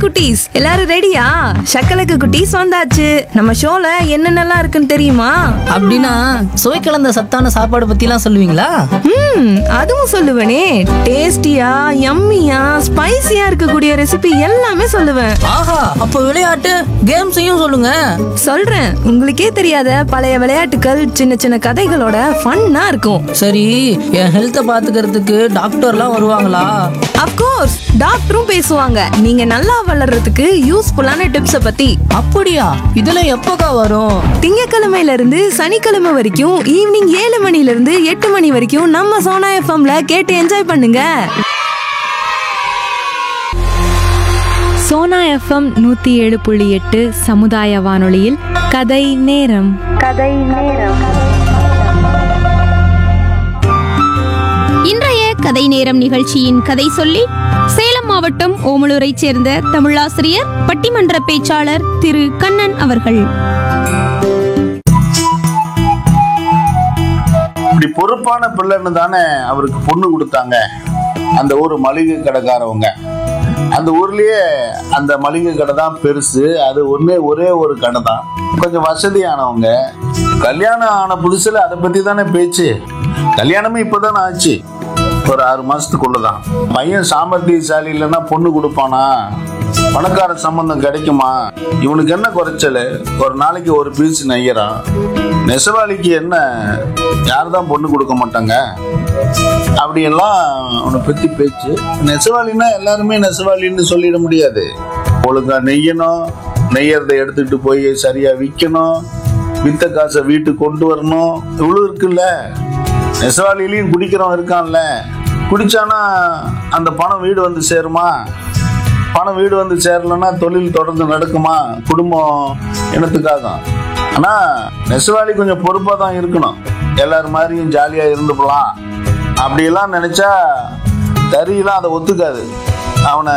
குட்டீஸ் எல்லாரும் ரெடியா சக்கலக்கு குட்டீஸ் வந்தாச்சு நம்ம ஷோல என்னென்னலாம் இருக்குன்னு தெரியுமா அப்படின்னா சுவை கலந்த சத்தான சாப்பாடு பத்திலாம் சொல்லுவீங்களா ம் அதுவும் சொல்லுவேனே டேஸ்டியா யம்மியா ஸ்பைசியா இருக்கக்கூடிய ரெசிபி எல்லாமே சொல்லுவேன் ஆஹா அப்போ விளையாட்டு கேம்ஸையும் சொல்லுங்க சொல்றேன் உங்களுக்கே தெரியாத பழைய விளையாட்டுகள் சின்ன சின்ன கதைகளோட ஃபன்னா இருக்கும் சரி என் ஹெல்த்தை பாத்துக்கிறதுக்கு டாக்டர்லாம் வருவாங்களா அப்கோர்ஸ் டாக்டரும் பேசுவாங்க நீங்க நல்லா வளர்றதுக்கு யூஸ்ஃபுல்லான டிப்ஸ பத்தி அப்படியா இதெல்லாம் எப்போக்கா வரும் திங்கக்கிழமையில இருந்து சனிக்கிழமை வரைக்கும் ஈவினிங் ஏழு மணில இருந்து எட்டு மணி வரைக்கும் நம்ம சோனா எஃப்எம்ல கேட்டு என்ஜாய் பண்ணுங்க சோனா எஃப்எம் நூத்தி ஏழு புள்ளி எட்டு சமுதாய வானொலியில் கதை நேரம் இன்றைய கதை நேரம் நிகழ்ச்சியின் கதை சொல்லி சேலம் மாவட்டம் ஓமலூரைச் சேர்ந்த தமிழாசிரியர் பட்டிமன்ற பேச்சாளர் திரு கண்ணன் அவர்கள் இப்படி பொறுப்பான பிள்ளைன்னு தானே அவருக்கு பொண்ணு கொடுத்தாங்க அந்த ஊர் மளிகை கடைக்காரவங்க அந்த ஊர்லயே அந்த மளிகை கடை தான் பெருசு அது ஒன்னே ஒரே ஒரு கடை தான் கொஞ்சம் வசதியானவங்க கல்யாணம் ஆன புதுசுல அதை பத்தி தானே பேச்சு கல்யாணமே இப்பதானே ஆச்சு ஒரு ஆறு மாசத்துக்குள்ளதான் பையன் சாமர்த்தியசாலி இல்லைன்னா பொண்ணு கொடுப்பானா பணக்கார சம்பந்தம் கிடைக்குமா இவனுக்கு என்ன குறைச்சல் ஒரு நாளைக்கு ஒரு பீஸ் நெய்யறான் நெசவாளிக்கு என்ன யார் தான் பொண்ணு கொடுக்க மாட்டாங்க அப்படியெல்லாம் அவனை பத்தி பேச்சு நெசவாளின்னா எல்லாருமே நெசவாளின்னு சொல்லிட முடியாது ஒழுங்கா நெய்யணும் நெய்யறதை எடுத்துட்டு போய் சரியா விற்கணும் வித்த காசை வீட்டுக்கு கொண்டு வரணும் இவ்வளவு இருக்குல்ல நெசவாளிலையும் குடிக்கிறவன் இருக்கான்ல குடிச்சானா அந்த பணம் வீடு வந்து சேருமா பணம் வீடு வந்து சேரலன்னா தொழில் தொடர்ந்து நடக்குமா குடும்பம் என்னத்துக்காகும் ஆனா நெசவாளி கொஞ்சம் பொறுப்பா தான் இருக்கணும் எல்லாரும் மாதிரியும் ஜாலியா இருந்துக்கலாம் அப்படியெல்லாம் நினைச்சா தறியெல்லாம் அதை ஒத்துக்காது அவனை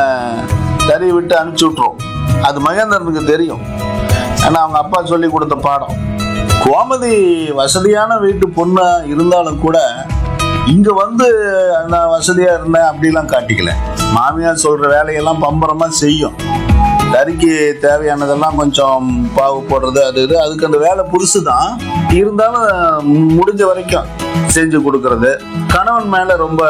தறி விட்டு அனுப்பிச்சு விட்டுரும் அது மகேந்திரனுக்கு தெரியும் ஏன்னா அவங்க அப்பா சொல்லி கொடுத்த பாடம் கோமதி வசதியான வீட்டு பொண்ணா இருந்தாலும் கூட இங்க வந்து நான் வசதியா இருந்தேன் அப்படிலாம் காட்டிக்கல மாமியார் சொல்ற வேலையெல்லாம் பம்பரமா செய்யும் தறிக்கு தேவையானதெல்லாம் கொஞ்சம் பாவு போடுறது அது இது அதுக்கு அந்த வேலை புதுசு தான் இருந்தாலும் முடிஞ்ச வரைக்கும் செஞ்சு கொடுக்கறது கணவன் மேல ரொம்ப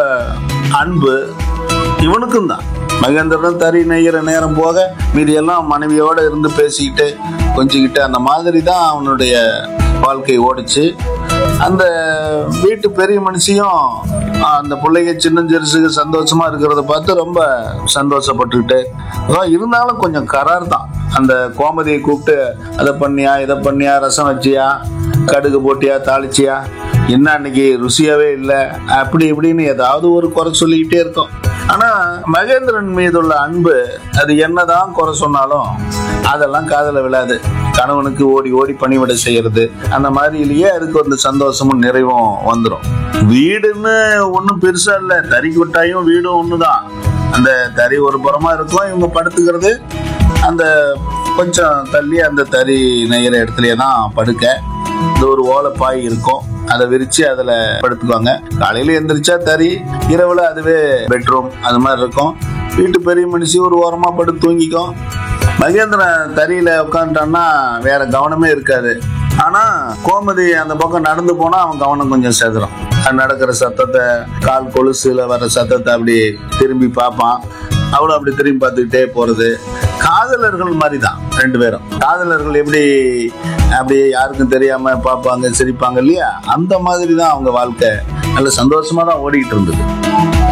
அன்பு இவனுக்கும் தான் மகேந்திரன் தறி நெய்கிற நேரம் போக மீதியெல்லாம் மனைவியோட இருந்து பேசிக்கிட்டு கொஞ்சிக்கிட்டு அந்த மாதிரி தான் அவனுடைய வாழ்க்கை ஓடிச்சு அந்த வீட்டு பெரிய மனுஷியும் அந்த பிள்ளைங்க சின்னஞ்சிறுசுக்கு சந்தோஷமா இருக்கிறத பார்த்து ரொம்ப சந்தோஷப்பட்டுக்கிட்டு அதான் இருந்தாலும் கொஞ்சம் கரார் தான் அந்த கோமதியை கூப்பிட்டு அதை பண்ணியா இதை பண்ணியா ரசம் வச்சியா கடுகு போட்டியா தாளிச்சியா என்ன அன்னைக்கு ருசியாவே இல்லை அப்படி இப்படின்னு ஏதாவது ஒரு குறை சொல்லிக்கிட்டே இருக்கும் ஆனா மகேந்திரன் மீதுள்ள அன்பு அது என்னதான் குறை சொன்னாலும் அதெல்லாம் காதல விழாது கணவனுக்கு ஓடி ஓடி பணிவிடை செய்யறது அந்த மாதிரிலேயே அதுக்கு வந்து சந்தோஷமும் நிறைவும் வந்துடும் வீடுன்னு ஒன்றும் பெருசா இல்லை தறி கொட்டாயும் வீடும் ஒண்ணுதான் அந்த தறி ஒரு புறமா இருக்கும் இவங்க படுத்துக்கிறது அந்த கொஞ்சம் தள்ளி அந்த தறி நெய்கிற இடத்துலயே தான் படுக்க இந்த ஒரு ஓலைப்பாய் இருக்கும் அதை விரிச்சு அதுல படுத்துக்குவாங்க காலையில எந்திரிச்சா தறி இரவுல அதுவே பெட்ரூம் அது மாதிரி இருக்கும் வீட்டு பெரிய மனுஷி ஒரு ஓரமா படுத்து தூங்கிக்கும் மகேந்திரன் தறியில உட்காந்துட்டான்னா வேற கவனமே இருக்காது ஆனா கோமதி அந்த பக்கம் நடந்து போனா அவன் கவனம் கொஞ்சம் செதறும் அது நடக்கிற சத்தத்தை கால் கொலுசுல வர சத்தத்தை அப்படி திரும்பி பார்ப்பான் அவளும் அப்படி திரும்பி பார்த்துக்கிட்டே போறது காதலர்கள் மாதிரி தான் ரெண்டு பேரும் காதலர்கள் எப்படி அப்படி யாருக்கும் தெரியாம பார்ப்பாங்க சிரிப்பாங்க இல்லையா அந்த மாதிரி தான் அவங்க வாழ்க்கை நல்ல சந்தோஷமா தான் ஓடிக்கிட்டு இருந்தது